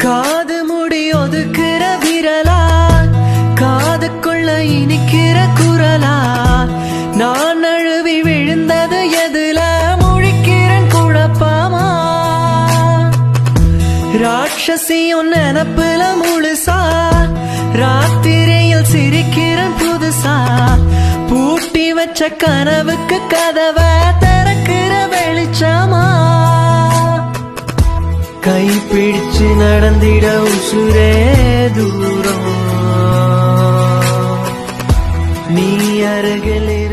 காது முடி ஒதுக்குற விரலா காதுக்குள்ள இனிக்கிற குரலா நான் அழுவி விழுந்தது எதுல முழிக்கிறேன் குழப்பமா ராட்சசியும் நினப்புல முழுசா ராத்திரியில் சிரிக்கிறேன் புதுசா பூட்டி வச்ச கனவுக்கு கதவை திறக்கிற வெளிச்சமா கை பிடிச்சு நடந்திட உசுரே தூரம் நீ அருகில்